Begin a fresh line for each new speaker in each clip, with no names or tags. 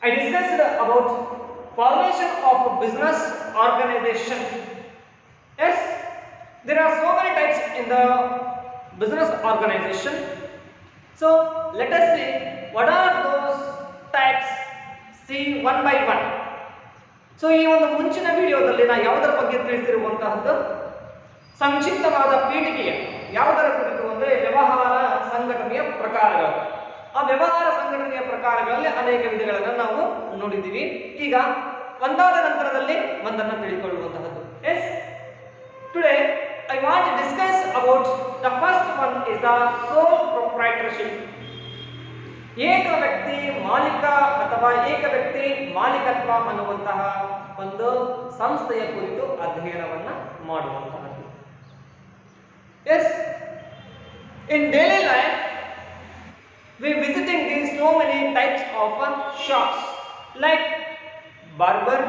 I discussed about formation of a business organization. Yes, there are so many types in the business organization. So let us see what are those types. See one by one. So ಈ ಒಂದು ಮುಂಚಿನ ವಿಡಿಯೋದಲ್ಲಿ ನಾ ಯಾವುದರ ಬಗ್ಗೆ ತಿಳಿಸಿರುವಂತಹದ್ದು ಸಂಕ್ಷಿಪ್ತವಾದ ಪೀಠಿಕೆಯ ಯಾವುದರ ಕುರಿತು ಅಂದರೆ ವ್ಯವಹಾರ ಸಂಘಟನೆಯ ಪ್ರಕಾರಗಳು ಆ ವ್ಯವಹಾರ ಸಂಘಟನೆಯ ಪ್ರಕಾರಗಳಲ್ಲಿ ಅನೇಕ ವಿಧಗಳನ್ನು ನಾವು ನೋಡಿದ್ದೀವಿ ಈಗ ಒಂದಾದ ನಂತರದಲ್ಲಿ ಒಂದನ್ನು ತಿಳಿದುಕೊಳ್ಳುವಂತಹದ್ದು yes today I want discuss about the first one is the sole proprietorship ಏಕ ವ್ಯಕ್ತಿ ಮಾಲೀಕ ಅಥವಾ ಏಕ ವ್ಯಕ್ತಿ ಮಾಲೀಕತ್ವ ಅನ್ನುವಂತಹ ಒಂದು ಸಂಸ್ಥೆಯ ಕುರಿತು ಅಧ್ಯಯನವನ್ನ ಮಾಡುವಂತಹದ್ದು yes in daily life we visiting these so many types of shops like barber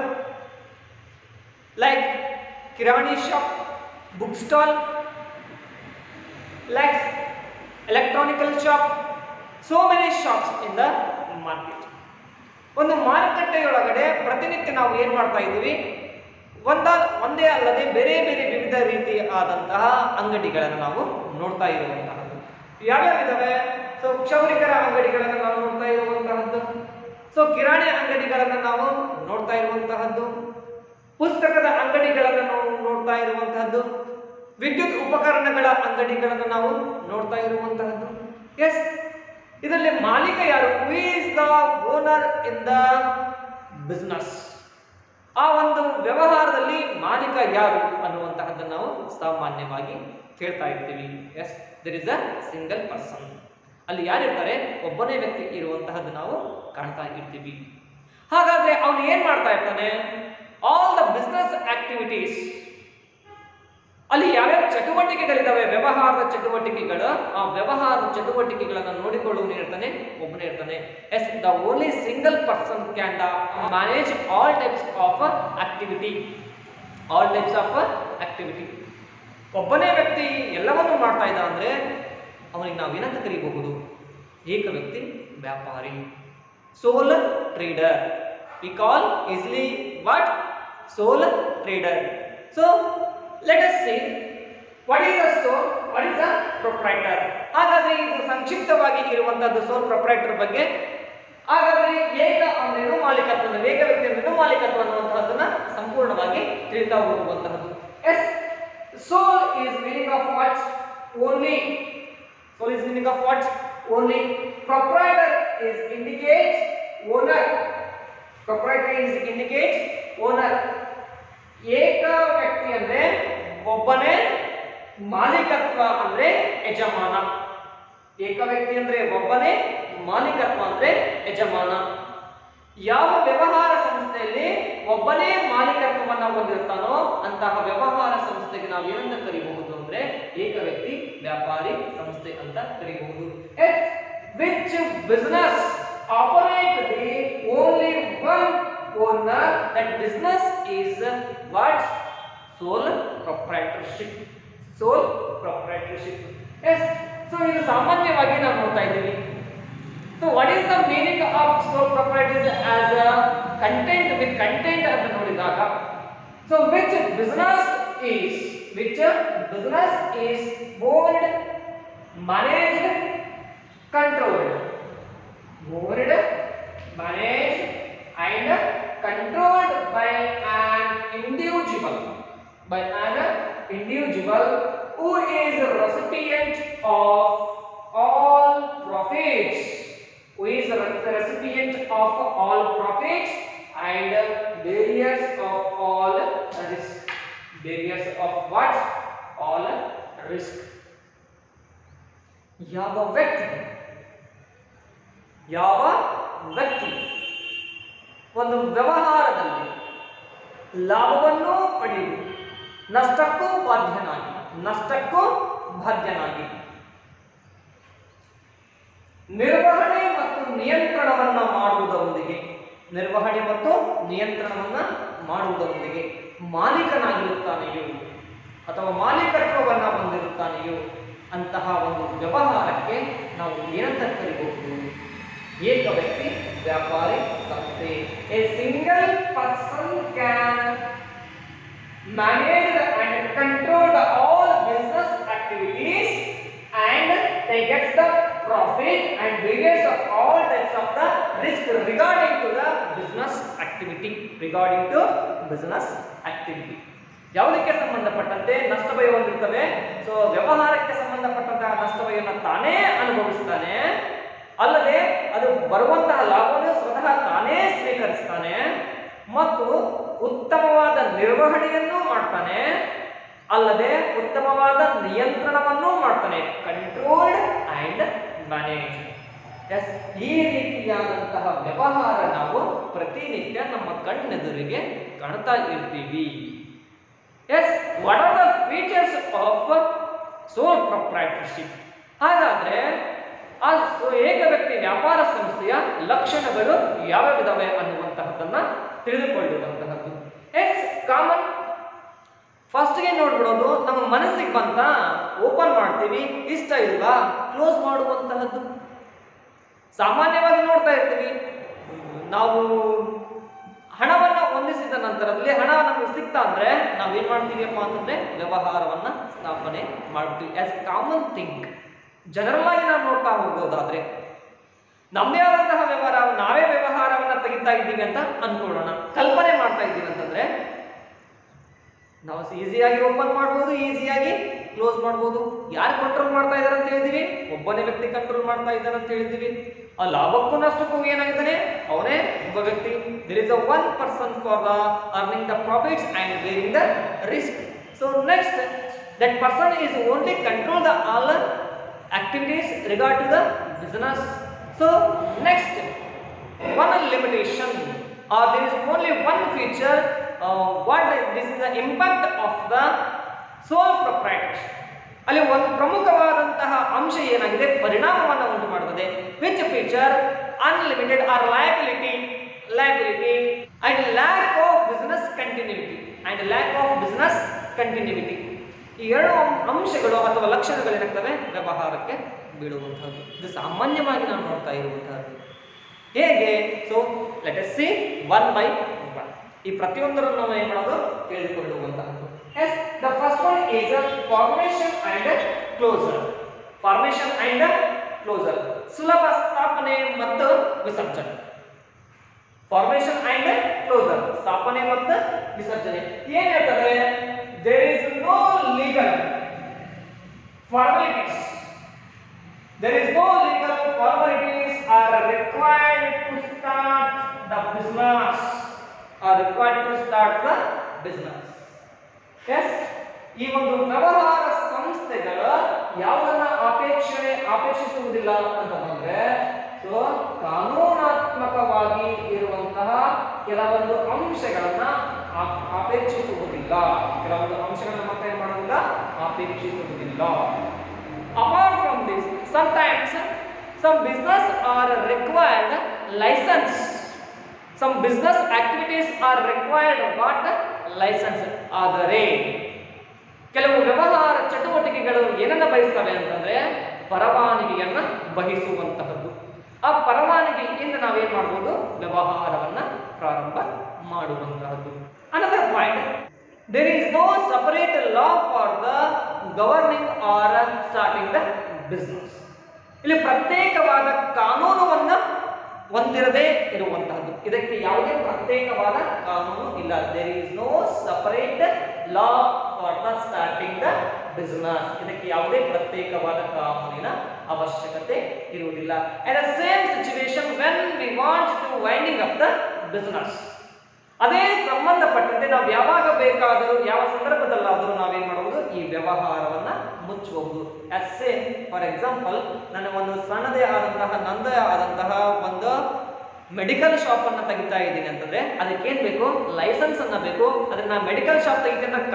like kirana shop book stall like electronical shop so many shops in the market ಒಂದು ಮಾರುಕಟ್ಟೆಯೊಳಗಡೆ ಪ್ರತಿನಿತ್ಯ ನಾವು ಏನು ಮಾಡ್ತಾ ಇದ್ದೀವಿ ಒಂದ ಒಂದೇ ಅಲ್ಲದೆ ಬೇರೆ ಬೇರೆ ವಿವಿಧ ರೀತಿಯಾದಂತಹ ಅಂಗಡಿಗಳನ್ನು ನಾವು ನೋಡ್ತಾ ಇರುವಂತಹದ್ದು ಯಾವ್ಯಾವ ಇದಾವೆ ಸೊ ಕ್ಷೌರಿಕರ ಅಂಗಡಿಗಳನ್ನು ನಾವು ನೋಡ್ತಾ ಇರುವಂತಹದ್ದು ಸೊ ಕಿರಾಣಿ ಅಂಗಡಿಗಳನ್ನು ನಾವು ನೋಡ್ತಾ ಇರುವಂತಹದ್ದು ಪುಸ್ತಕದ ಅಂಗಡಿಗಳನ್ನು ನಾವು ನೋಡ್ತಾ ಇರುವಂತಹದ್ದು ವಿದ್ಯುತ್ ಉಪಕರಣಗಳ ಅಂಗಡಿಗಳನ್ನು ನಾವು ನೋಡ್ತಾ ಇರುವಂತಹದ್ದು ಎಸ್ ಇದರಲ್ಲಿ ಮಾಲೀಕ ಯಾರು who is the owner in the business ಆ ಒಂದು ವ್ಯವಹಾರದಲ್ಲಿ ಮಾಲೀಕ ಯಾರು ಅನ್ನುವಂತಹದ್ದನ್ನು ನಾವು ಸಾಮಾನ್ಯವಾಗಿ ಕೇಳ್ತಾ ಇರ್ತೀವಿ yes there is a single person ಅಲ್ಲಿ ಯಾರಿರ್ತಾರೆ ಒಬ್ಬನೇ ವ್ಯಕ್ತಿ ಇರುವಂತಹದ್ದು ನಾವು ಕಾಣ್ತಾ ಇರ್ತೀವಿ ಹಾಗಾದ್ರೆ ಅವನು ಏನ್ ಮಾಡ್ತಾ ಇರ್ತಾನೆ ಆಲ್ ದ ಬಿಸ್ನೆಸ್ ಆಕ್ಟಿವಿಟೀಸ್ ಅಲ್ಲಿ ಯಾವ್ಯಾವ ಚಟುವಟಿಕೆಗಳಿದಾವೆ ವ್ಯವಹಾರದ ಚಟುವಟಿಕೆಗಳು ಆ ವ್ಯವಹಾರದ ಚಟುವಟಿಕೆಗಳನ್ನು ನೋಡಿಕೊಳ್ಳುವನು ಇರ್ತಾನೆ ಒಬ್ಬನೇ ಇರ್ತಾನೆ yes the only single person can the manage all types of activity all types of activity ಒಬ್ಬನೇ ವ್ಯಕ್ತಿ ಎಲ್ಲವನ್ನೂ ಮಾಡ್ತಾ ಇದ್ದ ಅಂದ್ರೆ ಅವನಿಗೆ ನಾವು ಏನಂತ ಕರೀಬಹುದು ಏಕ ವ್ಯಕ್ತಿ ವ್ಯಾಪಾರಿ sole trader we call easily what sole trader so let us see what is the sole what is the proprietor ಹಾಗಾದ್ರೆ ಇದು ಸಂಕ್ಷಿಪ್ತವಾಗಿ ಇರುವಂತಹದ್ದು ಸೋಲ್ ಪ್ರೊಪ್ರೈಟರ್ ಬಗ್ಗೆ ಹಾಗಾದ್ರೆ ಏಕ ಅಂದ್ರೇನು ಮಾಲೀಕತ್ವ ಅಂದ್ರೆ ಏಕ ವ್ಯಕ್ತಿ ಅಂದ್ರೇನು ಮಾಲೀಕತ್ವ ಅನ್ನುವಂತಹದ್ದನ್ನ ಸಂಪೂರ್ಣವಾಗಿ ತಿಳಿತಾ ಹೋಗುವಂತಹದ್ದು yes sole is meaning of what only sole is meaning of what only proprietor is indicate owner proprietor is indicate owner ಏಕ ವ್ಯಕ್ತಿ ಅಂದ್ರೆ ಒಬ್ಬನೇ ಮಾಲೀಕತ್ವ ಅಂದ್ರೆ ಯಜಮಾನ ಏಕ ವ್ಯಕ್ತಿ ಅಂದ್ರೆ ಒಬ್ಬನೇ ಮಾಲೀಕತ್ವ ಅಂದ್ರೆ ಯಜಮಾನ ಯಾವ ವ್ಯವಹಾರ ಸಂಸ್ಥೆಯಲ್ಲಿ ಒಬ್ಬನೇ ಮಾಲೀಕತ್ವವನ್ನ ಹೊಂದಿರ್ತಾನೋ ಅಂತಹ ವ್ಯವಹಾರ ಸಂಸ್ಥೆಗೆ ನಾವು ಏನಂತ ಕರಿಬಹುದು ಅಂದ್ರೆ ಏಕ ವ್ಯಕ್ತಿ ವ್ಯಾಪಾರಿ ಸಂಸ್ಥೆ ಅಂತ ಕರಿಬಹುದು which business operate the only one owner that business is what sole proprietorship sole proprietorship yes so ಇದು ಸಾಮಾನ್ಯವಾಗಿ ನಾವು ನೋಡ್ತಾ ಇದ್ದೀವಿ so what is the meaning of sole proprietors as a content with content ಅಂತ ನೋಡಿದಾಗ so which business is which business is owned managed controlled owned managed and controlled by an individual by an individual who is a recipient of all profits who is the recipient of all profits and barriers of all risk barriers of what all risk ಯಾವ ವ್ಯಕ್ತಿ ಯಾವ ವ್ಯಕ್ತಿ ಒಂದು ವ್ಯವಹಾರದಲ್ಲಿ ಲಾಭವನ್ನೂ ಪಡೆಯುವುದು ನಷ್ಟಕ್ಕೂ ಬಾಧ್ಯನಾಗಿ ನಷ್ಟಕ್ಕೂ ಬಾಧ್ಯನಾಗಿ ನಿರ್ವಹಣೆ ಮತ್ತು ನಿಯಂತ್ರಣವನ್ನ ಮಾಡುವುದರೊಂದಿಗೆ ನಿರ್ವಹಣೆ ಮತ್ತು ನಿಯಂತ್ರಣವನ್ನ ಮಾಡುವುದರೊಂದಿಗೆ ಮಾಲೀಕನಾಗಿರುತ್ತಾನೆಯೋ ಅಥವಾ ಮಾಲೀಕತ್ವವನ್ನ ಹೊಂದಿರುತ್ತಾನೆಯೋ ಅಂತಹ ಒಂದು ವ್ಯವಹಾರಕ್ಕೆ ನಾವು ಏನಂತ ಕರಿಬಹುದು ಏಕ ವ್ಯಕ್ತಿ ವ್ಯಾಪಾರಿ ಸಂಸ್ಥೆ a single person can manage and control the all business activities and they get the profit and bears of all types of the risk regarding to the business activity regarding to business activity ಯಾವುದಕ್ಕೆ ಸಂಬಂಧಪಟ್ಟಂತೆ ನಷ್ಟ ಭಯ ಹೊಂದಿರ್ತವೆ so ವ್ಯವಹಾರಕ್ಕೆ ಸಂಬಂಧಪಟ್ಟಂತಹ ನಷ್ಟ ಭಯವನ್ನು ತಾನೇ ಅನುಭವಿಸ್ತಾನೆ ಅಲ್ಲದೆ ಅದು ಬರುವಂತಹ ಲಾಭವನ್ನು ಸ್ವತಃ ತಾನೇ ಸ್ವೀಕರಿಸ್ತಾನೆ ಮತ್ತು ಉತ್ತಮವಾದ ನಿರ್ವಹಣೆಯನ್ನು ಮಾಡ್ತಾನೆ ಅಲ್ಲದೆ ಉತ್ತಮವಾದ ನಿಯಂತ್ರಣವನ್ನು ಮಾಡ್ತಾನೆ ಕಂಟ್ರೋಲ್ಡ್ ಅಂಡ್ ಮ್ಯಾನೇಜ್ ಎಸ್ ಈ ರೀತಿಯಾದಂತಹ ವ್ಯವಹಾರ ನಾವು ಪ್ರತಿನಿತ್ಯ ನಮ್ಮ ಕಣ್ಣೆದುರಿಗೆ ಕಾಣ್ತಾ ಇರ್ತೀವಿ yes what are the features of sole proprietorship ಹಾಗಾದ್ರೆ ಆ ಸೊ- ಏಕ ವ್ಯಕ್ತಿ ವ್ಯಾಪಾರ ಸಂಸ್ಥೆಯ ಲಕ್ಷಣಗಳು ಯಾವ್ಯಾವಿದಾವೆ ಅನ್ನುವಂತಹದ್ದನ್ನ ತಿಳಿದುಕೊಳ್ಳುವಂತಹದ್ದು ಎಸ್ ಕಾಮನ್ ಫಸ್ಟ್ಗೆ ನೋಡ್ಬಿಡೋದು ನಮ್ಮ ಮನಸ್ಸಿಗೆ ಬಂತ ಓಪನ್ ಮಾಡ್ತೀವಿ ಇಷ್ಟ ಇಲ್ವಾ ಕ್ಲೋಸ್ ಮಾಡುವಂತಹದ್ದು ಸಾಮಾನ್ಯವಾಗಿ ನೋಡ್ತಾ ಇರ್ತೀವಿ ನಾವು ಹಣವನ್ನ ಹೊಂದಿಸಿದ ನಂತರದಲ್ಲಿ ಹಣ ನಮಗೆ ಸಿಕ್ತಾ ಅಂದ್ರೆ ನಾವೇನ್ ಮಾಡ್ತೀವಿಯಪ್ಪ ಅಂತಂದ್ರೆ ವ್ಯವಹಾರವನ್ನ ಸ್ಥಾಪನೆ ಮಾಡ್ತೀವಿ ಆಸ್ ಕಾಮನ್ ಥಿಂಕ್ ಜನರಲ್ ಆಗಿ ನಾವು ನೋಡ್ತಾ ಹೋಗೋದಾದ್ರೆ ನಮ್ಮದೇ ಆದಂತಹ ವ್ಯವಹಾರ ನಾವೇ ವ್ಯವಹಾರವನ್ನ ತೆಗಿತಾ ಇದ್ದೀವಿ ಅಂತ ಅನ್ಕೊಳ್ಳೋಣ ಕಲ್ಪನೆ ಮಾಡ್ತಾ ಇದ್ದೀವಿ ಅಂತಂದ್ರೆ ನಾವು ಈಸಿಯಾಗಿ ಓಪನ್ ಮಾಡ್ಬೋದು ಈಸಿಯಾಗಿ ಕ್ಲೋಸ್ ಮಾಡ್ಬೋದು ಯಾರು ಕಂಟ್ರೋಲ್ ಮಾಡ್ತಾ ಇದ್ದಾರೆ ಅಂತ ಹೇಳಿದೀವಿ ಒಬ್ಬನೇ ವ್ಯಕ್ತಿ ಕಂಟ್ರೋಲ್ ಮಾಡ್ತಾ ಇದ್ದಾರೆ ಅಂತ ಹೇಳಿದೀವಿ ಆ ಲಾಭಕ್ಕೂ ನಷ್ಟಕ್ಕೂ ಏನಾಗಿದ್ದಾನೆ ಅವನೇ ಒಬ್ಬ ವ್ಯಕ್ತಿ there is a one person for the earning the profits and bearing the risk so next that person is only control the all activities regard to the business. So next, one limitation or there is only one feature. Uh, what this is the impact of the sole proprietorship. ಅಲ್ಲಿ ಒಂದು ಪ್ರಮುಖವಾದಂತಹ ಅಂಶ ಏನಾಗಿದೆ ಪರಿಣಾಮವನ್ನು ಉಂಟು ಮಾಡುತ್ತದೆ which feature unlimited or liability liability and lack of business continuity and lack of business continuity ಈ ಎರಡು ಅಂ- ಅಂಶಗಳು ಅಥವಾ ಲಕ್ಷಣಗಳು ಏನಾಗ್ತವೆ ವ್ಯವಹಾರಕ್ಕೆ ಬೀಳುವಂತಹದ್ದು ಇದು ಸಾಮಾನ್ಯವಾಗಿ ನಾವು ನೋಡ್ತಾ ಇರುವಂತಹದ್ದು ಹೇಗೆ so let us see one by one ಈ ಪ್ರತಿಯೊಂದರನ್ನು ನಾವು ಏನು ಮಾಡೋದು ತಿಳಿದುಕೊಳ್ಳುವಂತಹದ್ದು yes the first one is formation and closure formation and closure ಸುಲಭ ಸ್ಥಾಪನೆ ಮತ್ತು ವಿಸರ್ಜನೆ ಫಾರ್ಮೇಶನ್ ಅಂಡ್ ಕ್ಲೋಸರ್ ಸ್ಥಾಪನೆ ಮತ್ತು ವಿಸರ್ಜನೆ ಏನ್ ಹೇಳ್ತದೆ there is no legal formalities there is no legal formalities are required to start the business are required to start the business yes ಈ ಒಂದು ವ್ಯವಹಾರ ಸಂಸ್ಥೆಗಳು ಯಾವುದನ್ನ ಅಪೇಕ್ಷಣೆ ಅಪೇಕ್ಷಿಸುವುದಿಲ್ಲ ಅಂತ ಬಂದ್ರೆ ಸೊ ಕಾನೂನಾತ್ಮಕವಾಗಿ ಇರುವಂತಹ ಕೆಲವೊಂದು ಅಂಶಗಳನ್ನ ಆ- ಅಪೇಕ್ಷಿಸುವುದಿಲ್ಲ ಕೆಲವೊಂದು ಅಂಶಗಳನ್ನ ಮತ್ತೆ ಏನ್ ಮಾಡೋದಿಲ್ಲ ಅಪೇಕ್ಷಿಸುವುದಿಲ್ಲ apart from this sometimes some business are required license some business activities are required what license ಆದರೆ ಕೆಲವು ವ್ಯವಹಾರ ಚಟುವಟಿಕೆಗಳು ಏನನ್ನ ಬಯಸ್ತವೆ ಅಂತಂದ್ರೆ ಪರವಾನಗಿಯನ್ನ ಬಯಸುವಂತಹದ್ದು ಆ ಪರವಾನಗಿಯಿಂದ ನಾವೇನ್ ಮಾಡ್ಬೋದು ವ್ಯವಹಾರವನ್ನ ಪ್ರಾರಂಭ ಮಾಡುವಂತಹದ್ದು another point there is no separate law for the governing or starting the business ಇಲ್ಲಿ ಪ್ರತ್ಯೇಕವಾದ ಕಾನೂನವನ್ನ ಹೊಂದಿರದೇ ಇರುವಂತಹದ್ದು ಇದಕ್ಕೆ ಯಾವುದೇ ಪ್ರತ್ಯೇಕವಾದ ಕಾನೂನು ಇಲ್ಲ there is no separate law for the starting the business ಇದಕ್ಕೆ ಯಾವುದೇ ಪ್ರತ್ಯೇಕವಾದ ಕಾನೂನಿನ ಅವಶ್ಯಕತೆ ಇರುವುದಿಲ್ಲ at the same situation when we want to winding up the business ಅದೇ ಸಂಬಂಧಪಟ್ಟಂತೆ ನಾವು ಯಾವಾಗ ಬೇಕಾದರೂ ಯಾವ ಸಂದರ್ಭದಲ್ಲಾದರೂ ನಾವೇನ್ ಮಾಡಬಹುದು ಈ ವ್ಯವಹಾರವನ್ನ ಮುಚ್ಚಬಹುದು ಎಸ್ ಎ ಫಾರ್ ಎಕ್ಸಾಂಪಲ್ ನನ್ನ ಒಂದು ಸಣ್ಣದೇ ಆದಂತಹ ನಂದೇ ಆದಂತಹ ಒಂದು ಮೆಡಿಕಲ್ ಶಾಪ್ ಅನ್ನ ತೆಗಿತಾ ಇದ್ದೀನಿ ಅಂತಂದ್ರೆ ಅದಕ್ಕೆ ಏನ್ ಬೇಕು ಲೈಸೆನ್ಸ್ ಅನ್ನ ಬೇಕು ಅದನ್ನ ಮೆಡಿಕಲ್ ಶಾಪ್ ತೆಗಿತೀನಿ ಅಂದ್ರೆ ಕಾನೂನಿನ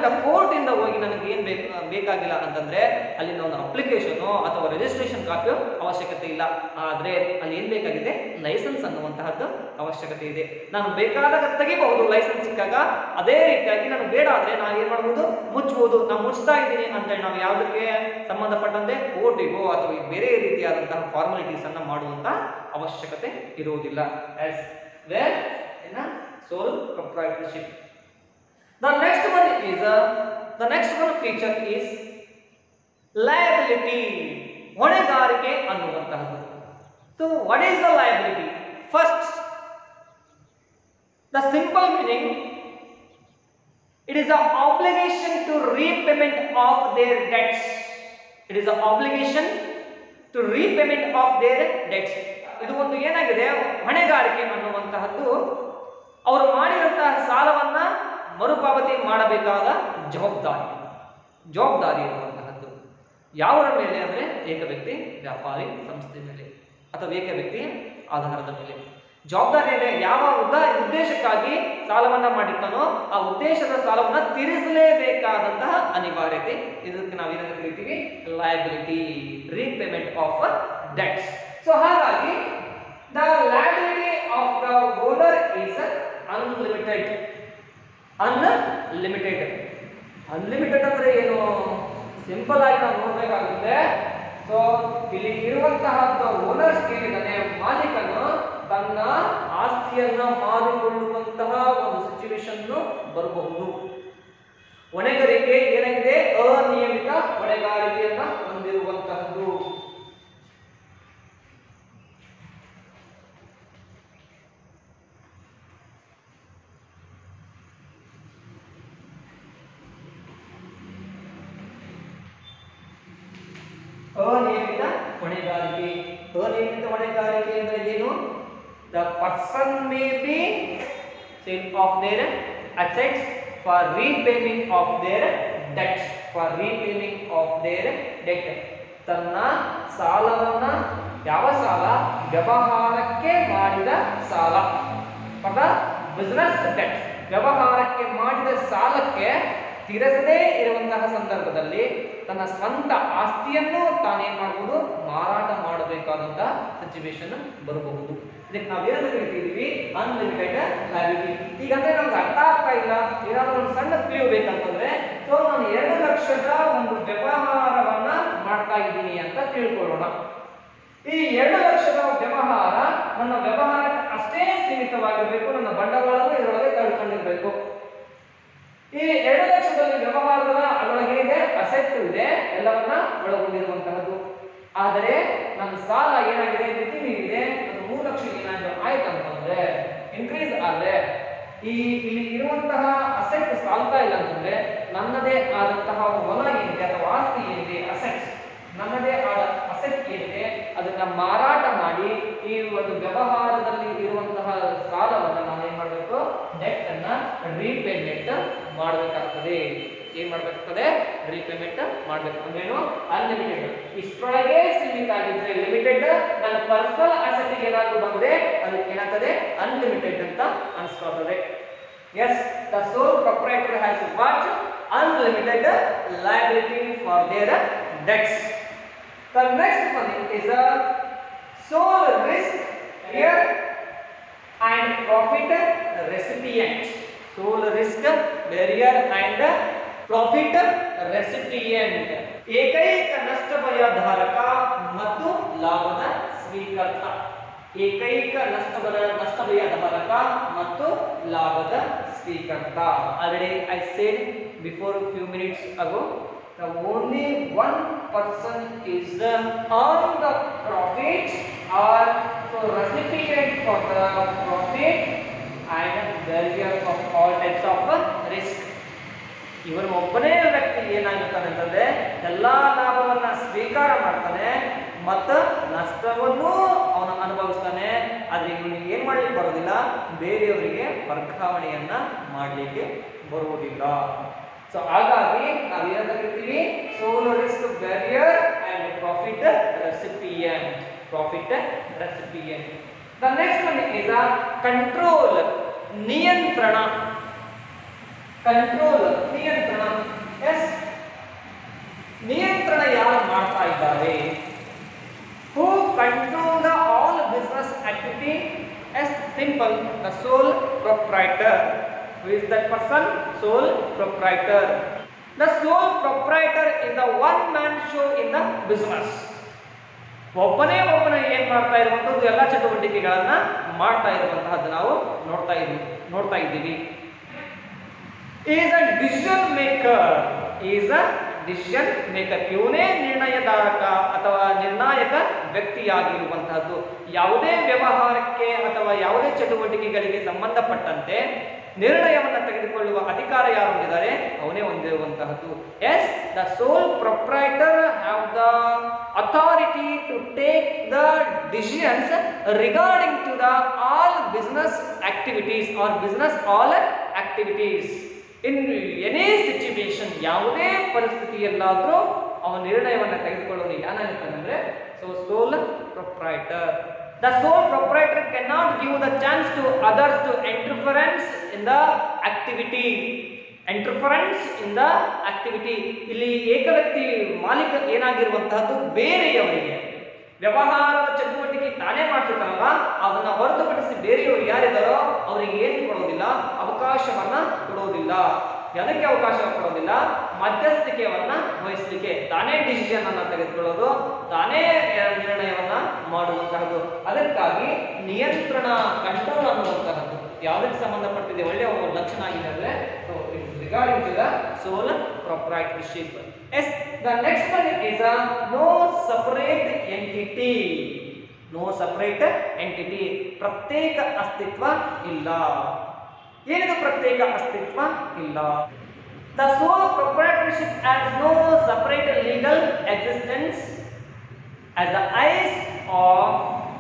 ಅಲ್ಲಿಂದ ಕೋರ್ಟ್ ಇಂದ ಹೋಗಿ ನನಗೆ ಏನ್ ಬೇಕು ಬೇಕಾಗಿಲ್ಲ ಅಂತಂದ್ರೆ ಅಲ್ಲಿಂದ ಒಂದು ಅಪ್ಲಿಕೇಶನ್ ಅಥವಾ ರಿಜಿಸ್ಟ್ರೇಷನ್ ಕಾಪಿಯು ಅವಶ್ಯಕತೆ ಇಲ್ಲ ಆದ್ರೆ ಅಲ್ಲಿ ಏನ್ ಬೇಕಾಗಿದೆ ಲೈಸೆನ್ಸ್ ಅನ್ನುವಂತಹದ್ದು ಅವಶ್ಯಕತೆ ಇದೆ ನಾನು ಬೇಕಾದಾಗ ತೆಗಿಬಹುದು ಲೈಸೆನ್ಸ್ ಸಿಕ್ಕಾಗ ಅದೇ ರೀತಿಯಾಗಿ ನಾನು ಬೇಡ ಆದ್ರೆ ನಾವು ಏನ್ ಮಾಡ್ಬೋದು ಮುಚ್ಚಬಹುದು ನಾನು ಮುಚ್ತಾ ಇದ್ದೀನಿ ಅಂತೇಳಿ ನಾವು ಯಾವುದಕ್ಕೆ ಸಂಬಂಧಪಟ್ಟಂತೆ ಕೋರ್ಟಿಗೋ ಅಥವಾ ಬೇರೆ ರೀತಿಯಾದಂತಹ ಫಾರ್ಮಾಲಿಟೀಸ್ ಅನ್ನ ಮಾಡುವಂತ ಅವಶ್ಯಕತೆ ಇರುವುದಿಲ್ಲ as where in sole proprietorship The next one is uh, the next one feature is liability ಹೊಣೆಗಾರಿಕೆ ಅನ್ನುವಂತಹದ್ದು so what is the liability first the simple meaning it is the obligation to repayment of their debts it is the obligation to repayment of their debts ಇದು ಒಂದು ಏನಾಗಿದೆ ಹೊಣೆಗಾರಿಕೆ ಅನ್ನುವಂತಹದ್ದು ಅವರು ಮಾಡಿದಂತಹ ಸಾಲವನ್ನ ಮರುಪಾವತಿ ಮಾಡಬೇಕಾದ ಜವಾಬ್ದಾರಿ ಜವಾಬ್ದಾರಿ ಇರುವಂತಹದ್ದು ಯಾವುರ ಮೇಲೆ ಅಂದ್ರೆ ಏಕ ವ್ಯಕ್ತಿ ವ್ಯಾಪಾರಿ ಸಂಸ್ಥೆ ಮೇಲೆ ಅಥವಾ ಏಕ ವ್ಯಕ್ತಿ ಆಧಾರದ ಮೇಲೆ ಜವಾಬ್ದಾರಿ ಇದೆ ಯಾವ ಉದ್ದ ಉದ್ದೇಶಕ್ಕಾಗಿ ಸಾಲವನ್ನ ಮಾಡಿರ್ತಾನೋ ಆ ಉದ್ದೇಶದ ಸಾಲವನ್ನ ತೀರಿಸಲೇಬೇಕಾದಂತಹ ಅನಿವಾರ್ಯತೆ ಇದಕ್ಕೆ ನಾವೇನಂತ ಕರಿತೀವಿ liability repayment of debts so ಹಾಗಾಗಿ the liability of the owner is unlimited unlimited unlimited ಅಂದ್ರೆ ಏನು ಸಿಂಪಲ್ ಆಗಿ ನಾವು ನೋಡ್ಬೇಕಾಗುತ್ತೆ ಸೊ ಇಲ್ಲಿ ಇರುವಂತಹ ಓನರ್ಸ್ ಏನಿದ್ದಾನೆ ಮಾಲೀಕನು ತನ್ನ ಆಸ್ತಿಯನ್ನ ಮಾರಿಕೊಳ್ಳುವಂತಹ ಒಂದು ಸಿಚುವೇಶನ್ ಬರಬಹುದು ಹೊಣೆಗಾರಿಕೆ ಏನಾಗಿದೆ ಅನಿಯಮಿತ ಹೊಣೆಗಾರಿಕೆಯನ್ನ ಹೊಂದಿರುವಂತಹದ್ದು ಅನಿಯಮಿತ ಹೊಣೆಗಾರಿಕೆ ಅನಿಯಮಿತ ಹೊಣೆಗಾರಿಕೆ ಅಂದ್ರೆ ಏನು the person may be sale of their assets for repaying of their debt for repaying of their debt ತನ್ನ ಸಾಲವನ್ನ ಯಾವ ಸಾಲ ವ್ಯವಹಾರಕ್ಕೆ ಮಾಡಿದ ಸಾಲ ಬಿಸ್ನೆಸ್ ಡೆಟ್ ವ್ಯವಹಾರಕ್ಕೆ ಮಾಡಿದ ಸಾಲಕ್ಕೆ ತೀರಿಸದೇ ಇರುವಂತಹ ಸಂದರ್ಭದಲ್ಲಿ ತನ್ನ ಸ್ವಂತ ಆಸ್ತಿಯನ್ನು ತಾನೇನ್ ಮಾಡಬಹುದು ಮಾರಾಟ ಮಾಡಬೇಕಾದಂತಹ ಸಿಚುವೇಶನ್ ಬರಬಹುದು ಇದಕ್ಕೆ ನಾವೇನಂತ ಕರಿತಿದೀವಿ ಅನ್ಲಿಮಿಟೆಡ್ ಲಯಬಿಲಿಟಿ ಈಗ ಅಂದ್ರೆ ನಮ್ಗೆ ಅರ್ಥ ಆಗ್ತಾ ಇಲ್ಲ ಏನಾದ್ರು ಒಂದು ಸಣ್ಣ ಕ್ಲಿಯೂ ಬೇಕಂತಂದ್ರೆ ಸೊ ನಾನು ಎರಡು ಲಕ್ಷದ ಒಂದು ವ್ಯವಹಾರವನ್ನ ಮಾಡ್ತಾ ಇದ್ದೀನಿ ಅಂತ ತಿಳ್ಕೊಳ್ಳೋಣ ಈ ಎರಡು ಲಕ್ಷದ ವ್ಯವಹಾರ ನನ್ನ ವ್ಯವಹಾರಕ್ಕೆ ಅಷ್ಟೇ ಸೀಮಿತವಾಗಿರಬೇಕು ನನ್ನ ಬಂಡವಾಳವನ್ನು ಇದರೊಳಗೆ ಕಳ್ಕೊಂಡಿರ್ಬೇಕು ಈ ಎರಡು ಲಕ್ಷದಲ್ಲಿ ವ್ಯವಹಾರದ ಅದರೊಳಗೆ ಇದೆ ಅಸೆಟ್ ಇದೆ ಎಲ್ಲವನ್ನ ಒಳಗೊಂಡಿರುವಂತಹದ್ದು ಆದರೆ ನನ್ನ ಸಾಲ ಏನಾಗಿದೆ ಮಿತಿ ಮೀರಿದೆ ಅದು ಮೂರು ಲಕ್ಷ ಏನಾದ್ರು ಆಯ್ತು ಅಂತಂದ್ರೆ ಇನ್ಕ್ರೀಸ್ ಆದ್ರೆ ಈ ಇಲ್ಲಿ ಇರುವಂತಹ ಅಸೆಟ್ ಸಾಲ್ತಾ ಇಲ್ಲ ಅಂತಂದ್ರೆ ನನ್ನದೇ ಆದಂತಹ ಹೊಲ ಏನಿದೆ ಅಥವಾ ಆಸ್ತಿ ಏನಿದೆ ಅಸೆಟ್ಸ್ ನನ್ನದೇ ಆದ ಅಸೆಟ್ ಏನಿದೆ ಅದನ್ನ ಮಾರಾಟ ಮಾಡಿ ಈ ಒಂದು ವ್ಯವಹಾರದಲ್ಲಿ ಇರುವಂತಹ ಸಾಲವನ್ನು ನಾನು ಏನ್ ಮಾಡಬೇಕು ಡೆಟ್ ಅನ್ನ ರೀಪೇಮೆಂಟ್ ಮಾಡಬೇಕಾಗ್ತದೆ ಏನ್ ಮಾಡ್ಬೇಕಾಗ್ತದೆ ರೀಪೇಮೆಂಟ್ ಮಾಡ್ಬೇಕು ಅಂದ್ರೇನು ಅನ್ಲಿಮಿಟೆಡ್ ಇಷ್ಟರೊಳಗೆ ಸೀಮಿತ ಆಗಿದ್ರೆ ಲಿಮಿಟೆಡ್ ನನ್ನ ಪರ್ಸನಲ್ ಅಸೆಟ್ ಏನಾದ್ರು ಬಂದ್ರೆ ಅದಕ್ಕೆ ಏನಾಗ್ತದೆ ಅನ್ಲಿಮಿಟೆಡ್ ಅಂತ ಅನ್ಸ್ಕೊಳ್ತದೆ Yes, the sole proprietor has what? Unlimited liability for their debts. The next one is a sole risk here and profit recipient. Sole risk barrier and profit recipient. ಏಕೈಕ ನಷ್ಟ ಭಯಧಾರಕ ಮತ್ತು ಲಾಭದ ಸ್ವೀಕರ್ತ ಏಕೈಕ ನಷ್ಟ ಭಯ ನಷ್ಟ ಭಯಧಾರಕ ಮತ್ತು ಲಾಭದ ಸ್ವೀಕರ್ತ already I said before few minutes ago the only one person is the on the profit or so recipient for the profit and barrier of all types of risk ಇವನು ಒಬ್ಬನೇ ವ್ಯಕ್ತಿ ಏನಾಗುತ್ತಾನೆ ಅಂತಂದ್ರೆ ಎಲ್ಲಾ ಲಾಭವನ್ನ ಸ್ವೀಕಾರ ಮಾಡ್ತಾನೆ ಮತ್ತು ನಷ್ಟವನ್ನು ಅವನು ಅನುಭವಿಸ್ತಾನೆ ಆದ್ರೆ ಇವನಿಗೆ ಏನ್ ಮಾಡ್ಲಿಕ್ಕೆ ಬರೋದಿಲ್ಲ ಬೇರೆಯವರಿಗೆ ವರ್ಗಾವಣೆಯನ್ನ ಮಾಡಲಿಕ್ಕೆ ಬರುವುದಿಲ್ಲ ಸೊ ಹಾಗಾಗಿ ನಾವು ಏನಂತ ಕರಿತೀವಿ sole risk barrier and profit recipient profit recipient the next one is a control ನಿಯಂತ್ರಣ ಕಂಟ್ರೋಲ್ ನಿಯಂತ್ರಣ ಯಾರಿದ್ದಾರೆ who control the all business activity yes simple the sole proprietor who is that person sole proprietor the sole proprietor is the one man show in the business ಒಬ್ಬನೇ ಒಬ್ಬನೇ ಏನ್ ಮಾಡ್ತಾ ಇರುವಂತದ್ದು ಎಲ್ಲ ಚಟುವಟಿಕೆಗಳನ್ನ ಮಾಡ್ತಾ ಇರುವಂತಹದ್ದು ನಾವು ನೋಡ್ತಾ ಇದ್ದೀವಿ ನೋಡ್ತಾ ಇದ್ದೀವಿ is a decision maker is a decision maker ಇವನೇ ನಿರ್ಣಯದಾರಕ ಅಥವಾ ನಿರ್ಣಾಯಕ ವ್ಯಕ್ತಿಯಾಗಿರುವಂತಹದ್ದು ಯಾವುದೇ ವ್ಯವಹಾರಕ್ಕೆ ಅಥವಾ ಯಾವುದೇ ಚಟುವಟಿಕೆಗಳಿಗೆ ಸಂಬಂಧಪಟ್ಟಂತೆ ನಿರ್ಣಯವನ್ನು ತೆಗೆದುಕೊಳ್ಳುವ ಅಧಿಕಾರ ಯಾರು ಹೊಂದಿದ್ದಾರೆ ಅವನೇ ಹೊಂದಿರುವಂತಹದ್ದು yes the sole proprietor have the authority to take the decisions regarding to the all business activities or business all activities in any situation ಯಾವುದೇ ಪರಿಸ್ಥಿತಿಯಲ್ಲಾದರೂ ಅವನ ನಿರ್ಣಯವನ್ನು ತೆಗೆದುಕೊಳ್ಳೋನು ಏನಾಗಿರ್ತಾನಂದ್ರೆ so sole proprietor the sole proprietor can not give the chance to others to interference in the activity interference in the activity ಇಲ್ಲಿ ಏಕವ್ಯಕ್ತಿ ಮಾಲೀಕ ಏನಾಗಿರುವಂತಹದ್ದು ಬೇರೆಯವರಿಗೆ ವ್ಯವಹಾರದ ಚಟುವಟಿಕೆ ತಾನೇ ಮಾಡ್ತಿರ್ತಾರಲ್ಲ ಅದನ್ನ ಹೊರತುಪಡಿಸಿ ಬೇರೆಯವರು ಯಾರಿದ್ದಾರೋ ಅವರಿಗೆ ಏನು ಕೊಡೋದಿಲ್ಲ ಅವಕಾಶವನ್ನ ಕೊಡೋದಿಲ್ಲ ಅದಕ್ಕೆ ಅವಕಾಶ ಕೊಡೋದಿಲ್ಲ ಮಧ್ಯಸ್ಥಿಕೆಯನ್ನ ವಹಿಸಲಿಕ್ಕೆ ತಾನೇ ಡಿಸಿಷನ್ ಅನ್ನ ತೆಗೆದುಕೊಳ್ಳೋದು ತಾನೇ ಆ, ನಿರ್ಣಯವನ್ನ ಮಾಡುವಂತಹದ್ದು ಅದಕ್ಕಾಗಿ ನಿಯಂತ್ರಣ ಕಂಟ್ರೋಲ್ ಅನ್ನುವಂತಹದ್ದು ಯಾವುದಕ್ಕೆ ಸಂಬಂಧಪಟ್ಟಿದೆ ಒಳ್ಳೆಯ ಒಂದು ಲಕ್ಷಣ ಆಗಿದೆ ಅಂದ್ರೆ so it's regarding to the sole proprietorship yes the next one is a no separate entity no separate entity ಪ್ರತ್ಯೇಕ ಅಸ್ತಿತ್ವ ಇಲ್ಲ ಏನಿದು ಪ್ರತ್ಯೇಕ ಅಸ್ತಿತ್ವ ಇಲ್ಲ the sole proprietorship as no separate legal existence as the eyes of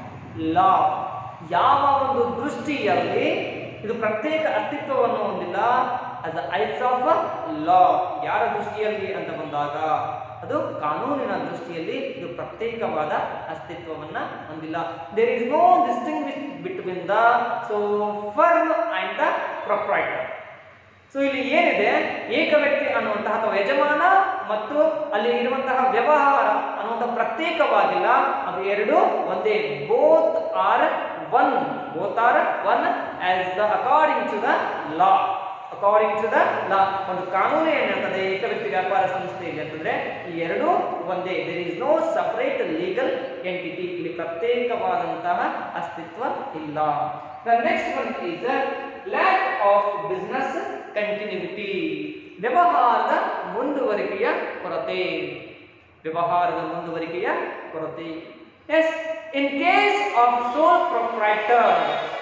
law ಯಾವ ಒಂದು ದೃಷ್ಟಿಯಲ್ಲಿ ಇದು ಪ್ರತ್ಯೇಕ ಅಸ್ತಿತ್ವವನ್ನು ಹೊಂದಿಲ್ಲ as the eyes of law ಯಾರ ದೃಷ್ಟಿಯಲ್ಲಿ ಅಂತ ಬಂದಾಗ ಅದು ಕಾನೂನಿನ ದೃಷ್ಟಿಯಲ್ಲಿ ಇದು ಪ್ರತ್ಯೇಕವಾದ ಅಸ್ತಿತ್ವವನ್ನ ಹೊಂದಿಲ್ಲ there is no distinguish between the so firm and the proprietor so ಇಲ್ಲಿ ಏನಿದೆ ಏಕ ವ್ಯಕ್ತಿ ಅನ್ನುವಂತಹ ಅಥವಾ ಯಜಮಾನ ಮತ್ತು ಅಲ್ಲಿ ಇರುವಂತಹ ವ್ಯವಹಾರ ಅನ್ನುವಂಥ ಪ್ರತ್ಯೇಕವಾಗಿಲ್ಲ ಅದು ಎರಡು ಒಂದೇ both are one both are one as the according to the law according to the law ಒಂದು ಕಾನೂನು ಏನ್ ಹೇಳ್ತದೆ ಏಕ ವ್ಯಕ್ತಿ ವ್ಯಾಪಾರ ಸಂಸ್ಥೆಯಲ್ಲಿ ಅಂತಂದ್ರೆ ಈ ಎರಡು ಒಂದೇ there is no separate legal entity ಇಲ್ಲಿ ಪ್ರತ್ಯೇಕವಾದಂತಹ ಅಸ್ತಿತ್ವ ಇಲ್ಲ the next one is lack of business continuity ವ್ಯವಹಾರದ ಮುಂದುವರಿಕೆಯ ಕೊರತೆ ವ್ಯವಹಾರದ ಮುಂದುವರಿಕೆಯ ಕೊರತೆ yes in case of sole proprietor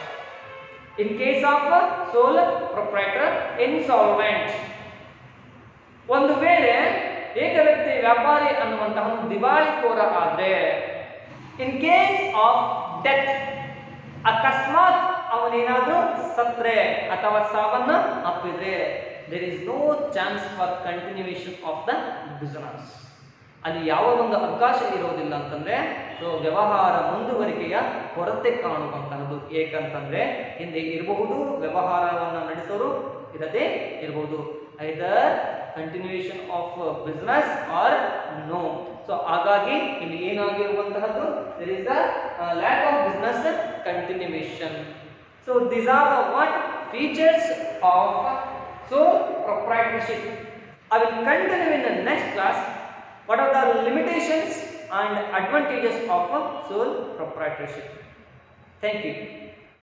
in case of sole proprietor insolvent ಒಂದು ವೇಳೆ ಏಕ ವ್ಯಕ್ತಿ ವ್ಯಾಪಾರಿ ಅನ್ನುವಂತಹ ಒಂದು ದಿವಾಳಿಕೋರ ಆದ್ರೆ ಇನ್ ಕೇಸ್ ಆಫ್ ಡೆತ್ ಅಕಸ್ಮಾತ್ ಅವನೇನಾದ್ರೂ ಸತ್ರೆ ಅಥವಾ ಸಾವನ್ನ ಅಪ್ಪಿದ್ರೆ there is no chance for continuation of the business ಅಲ್ಲಿ ಯಾವ ಒಂದು ಅವಕಾಶ ಇರೋದಿಲ್ಲ ಅಂತಂದ್ರೆ ಸೊ ವ್ಯವಹಾರ ಮುಂದುವರಿಕೆಯ ಕೊರತೆ ಕಾಣುವಂತಹದ್ದು ಏಕಂತಂದ್ರೆ ಹಿಂದೆ ಇರಬಹುದು ವ್ಯವಹಾರವನ್ನು ನಡೆಸೋರು ಇರದೇ ಇರಬಹುದು either continuation of business or no so ಹಾಗಾಗಿ ಇಲ್ಲಿ ಏನಾಗಿರುವಂತಹದ್ದು there is a lack of business continuation so these are the what features of so proprietorship I will continue in the next class what are the limitations and advantages of a sole proprietorship. Thank you.